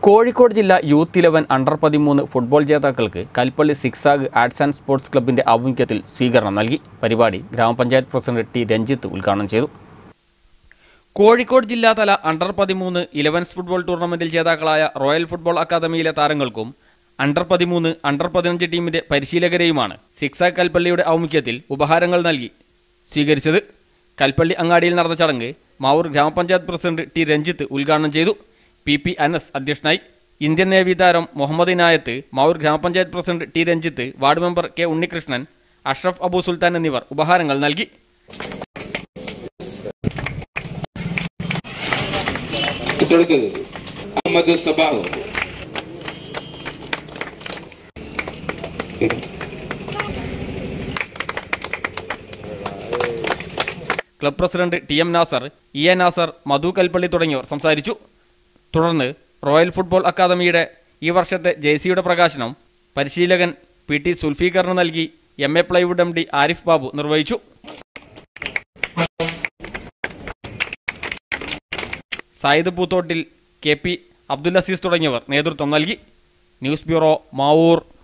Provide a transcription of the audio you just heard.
കോഴിക്കോട് ജില്ല youth eleven under പതിമൂന്ന് football ജേതാക്കൾക്ക് കൽപ്പള്ളി സിക്സാഗ് ആർട്സ് ആൻഡ് സ്പോർട്സ് ക്ലബിന്റെ ആഭിമുഖ്യത്തിൽ സ്വീകരണം നൽകി പരിപാടി ഗ്രാമപഞ്ചായത്ത് പ്രസിഡന്റ് ടി രഞ്ജിത്ത് ഉദ്ഘാടനം ചെയ്തു കോഴിക്കോട് ജില്ലാതല അണ്ടർ പതിമൂന്ന് ഇലവൻസ് ഫുട്ബോൾ ടൂർണമെന്റിൽ ജേതാക്കളായ റോയൽ ഫുട്ബോൾ അക്കാദമിയിലെ താരങ്ങൾക്കും അണ്ടർ പതിമൂന്ന് അണ്ടർ പതിനഞ്ച് ടീമിന്റെ പരിശീലകരെയുമാണ് സിക്സാഗ് കൽപ്പള്ളിയുടെ ആഭിമുഖ്യത്തിൽ ഉപഹാരങ്ങൾ നൽകി സ്വീകരിച്ചത് കൽപ്പള്ളി അങ്ങാടിയിൽ നടന്ന ചടങ്ങ് മാവൂർ ഗ്രാമപഞ്ചായത്ത് പ്രസിഡന്റ് ടി രഞ്ജിത്ത് ഉദ്ഘാടനം ചെയ്തു പി പി അനസ് അധ്യക്ഷനായി ഇന്ത്യൻ നേവി താരം മുഹമ്മദ് ഇനായത്ത് മാവൂർ ഗ്രാമപഞ്ചായത്ത് president T Ranjith ward member K Unnikrishnan Ashraf Abu Sultan എന്നിവർ ഉപഹാരങ്ങൾ നൽകി തൊട്ടടുത്തത് Ahammed Sabah club president T M Nasar E A Nasar Madhu Kalpally തുടങ്ങിയവർ സംസാരിച്ചു തുടർന്ന് റോയൽ ഫുട്ബോൾ അക്കാദമിയുടെ ഈ വർഷത്തെ ജേഴ്സിയുടെ പ്രകാശനം പരിശീലകൻ പി ടി സുൽഫീഖറിന് നൽകി M A plywood M D Arif Babu നിർവഹിച്ചു സായിദ് പൂത്തോട്ടിൽ കെ പി അബ്ദുൽ അസീസ് തുടങ്ങിയവർ നേതൃത്വം നൽകി ന്യൂസ് ബ്യൂറോ മാവൂർ